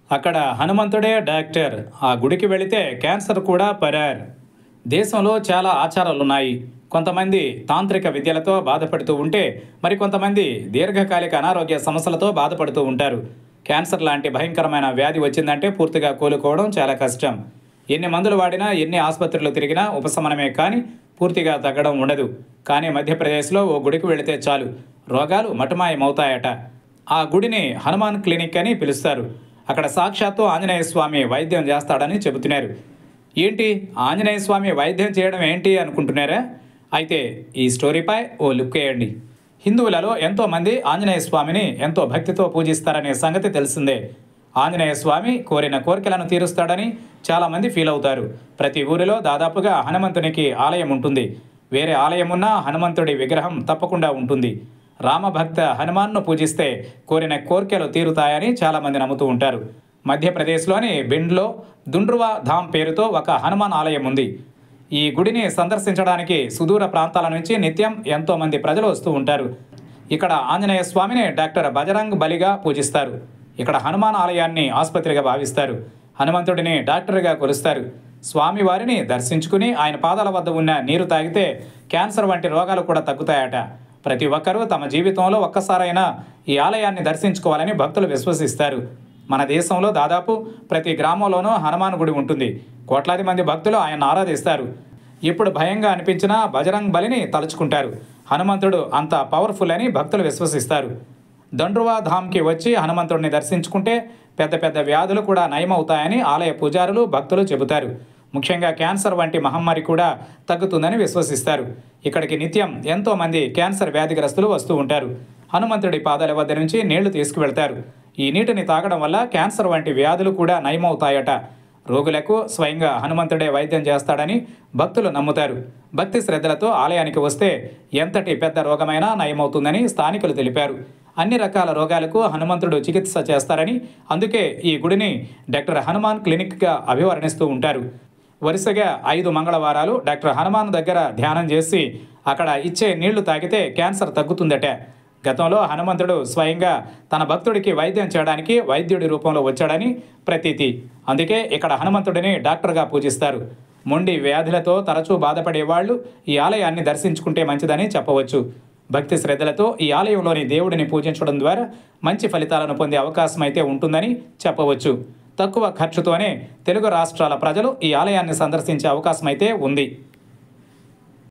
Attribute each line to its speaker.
Speaker 1: అక్కడ హనుమంతుడే డాక్టర్ ఆ గుడికి వెళితే క్యాన్సర్ కూడా పరార్ దేశంలో చాలా ఆచారాలున్నాయి కొంతమంది తాంత్రిక విద్యలతో బాధపడుతూ ఉంటే మరికొంతమంది దీర్ఘకాలిక అనారోగ్య సమస్యలతో బాధపడుతూ ఉంటారు క్యాన్సర్ లాంటి భయంకరమైన వ్యాధి వచ్చిందంటే పూర్తిగా కోలుకోవడం చాలా కష్టం ఎన్ని మందులు వాడినా ఎన్ని ఆసుపత్రులు తిరిగినా ఉపశమనమే కానీ పూర్తిగా తగ్గడం ఉండదు కానీ మధ్యప్రదేశ్లో ఓ గుడికి వెళితే చాలు రోగాలు మటుమాయమవుతాయట ఆ గుడిని హనుమాన్ క్లినిక్ అని పిలుస్తారు అక్కడ సాక్షాత్తు ఆంజనేయ స్వామి వైద్యం చేస్తాడని చెబుతున్నారు ఏంటి ఆంజనేయ స్వామి వైద్యం చేయడం ఏంటి అనుకుంటున్నారా అయితే ఈ స్టోరీపై ఓ లుక్ వేయండి హిందువులలో ఎంతోమంది ఆంజనేయ స్వామిని ఎంతో భక్తితో పూజిస్తారనే సంగతి తెలిసిందే ఆంజనేయ స్వామి కోరిన కోరికలను తీరుస్తాడని చాలామంది ఫీల్ అవుతారు ప్రతి ఊరిలో దాదాపుగా హనుమంతునికి ఆలయం ఉంటుంది వేరే ఆలయం ఉన్నా హనుమంతుడి విగ్రహం తప్పకుండా ఉంటుంది రామభక్త హనుమాన్ను పూజిస్తే కోరిన కోరికలు తీరుతాయని చాలామంది నమ్ముతూ ఉంటారు మధ్యప్రదేశ్లోని బిండ్లో దుండ్రువా ధామ్ పేరుతో ఒక హనుమాన్ ఆలయం ఉంది ఈ గుడిని సందర్శించడానికి సుదూర ప్రాంతాల నుంచి నిత్యం ఎంతో మంది ప్రజలు వస్తూ ఉంటారు ఇక్కడ ఆంజనేయ స్వామిని డాక్టర్ బజరంగ్ బలిగా పూజిస్తారు ఇక్కడ హనుమాన్ ఆలయాన్ని ఆసుపత్రిగా భావిస్తారు హనుమంతుడిని డాక్టర్గా కొలుస్తారు స్వామివారిని దర్శించుకుని ఆయన పాదాల వద్ద ఉన్న నీరు తాగితే క్యాన్సర్ వంటి రోగాలు కూడా తగ్గుతాయట ప్రతి ఒక్కరూ తమ జీవితంలో ఒక్కసారైనా ఈ ఆలయాన్ని దర్శించుకోవాలని భక్తులు విశ్వసిస్తారు మన దేశంలో దాదాపు ప్రతి గ్రామంలోనూ హనుమాన్ గుడి ఉంటుంది కోట్లాది మంది భక్తులు ఆయన ఆరాధిస్తారు ఇప్పుడు భయంగా అనిపించిన బజరంగ్ బలిని తలుచుకుంటారు హనుమంతుడు అంత పవర్ఫుల్ అని భక్తులు విశ్వసిస్తారు దండ్రువా ధామ్కి వచ్చి హనుమంతుడిని దర్శించుకుంటే పెద్ద పెద్ద వ్యాధులు కూడా నయమవుతాయని ఆలయ పూజారులు భక్తులు చెబుతారు ముఖ్యంగా క్యాన్సర్ వంటి మహమ్మారి కూడా తగ్గుతుందని విశ్వసిస్తారు ఇక్కడికి నిత్యం ఎంతో మంది క్యాన్సర్ వ్యాధిగ్రస్తులు వస్తూ ఉంటారు హనుమంతుడి పాదాల వద్ద నుంచి నీళ్లు తీసుకువెళ్తారు ఈ నీటిని తాగడం వల్ల క్యాన్సర్ వంటి వ్యాధులు కూడా నయమవుతాయట రోగులకు స్వయంగా హనుమంతుడే వైద్యం చేస్తాడని భక్తులు నమ్ముతారు భక్తి శ్రద్ధలతో ఆలయానికి వస్తే ఎంతటి పెద్ద రోగమైనా నయమవుతుందని స్థానికులు తెలిపారు అన్ని రకాల రోగాలకు హనుమంతుడు చికిత్స చేస్తారని అందుకే ఈ గుడిని డాక్టర్ హనుమాన్ క్లినిక్గా అభివర్ణిస్తూ ఉంటారు వరుసగా ఐదు మంగళవారాలు డాక్టర్ హనుమాన్ దగ్గర ధ్యానం చేసి అక్కడ ఇచ్చే నీళ్లు తాగితే క్యాన్సర్ తగ్గుతుందట గతంలో హనుమంతుడు స్వయంగా తన భక్తుడికి వైద్యం చేయడానికి వైద్యుడి రూపంలో వచ్చాడని ప్రతీతి అందుకే ఇక్కడ హనుమంతుడిని డాక్టర్గా పూజిస్తారు మొండి వ్యాధులతో తరచూ బాధపడే వాళ్ళు ఈ ఆలయాన్ని దర్శించుకుంటే మంచిదని చెప్పవచ్చు భక్తి శ్రద్ధలతో ఈ ఆలయంలోని దేవుడిని పూజించడం ద్వారా మంచి ఫలితాలను పొందే అవకాశం అయితే ఉంటుందని చెప్పవచ్చు తక్కువ ఖర్చుతోనే తెలుగు రాష్ట్రాల ప్రజలు ఈ ఆలయాన్ని సందర్శించే అవకాశం అయితే ఉంది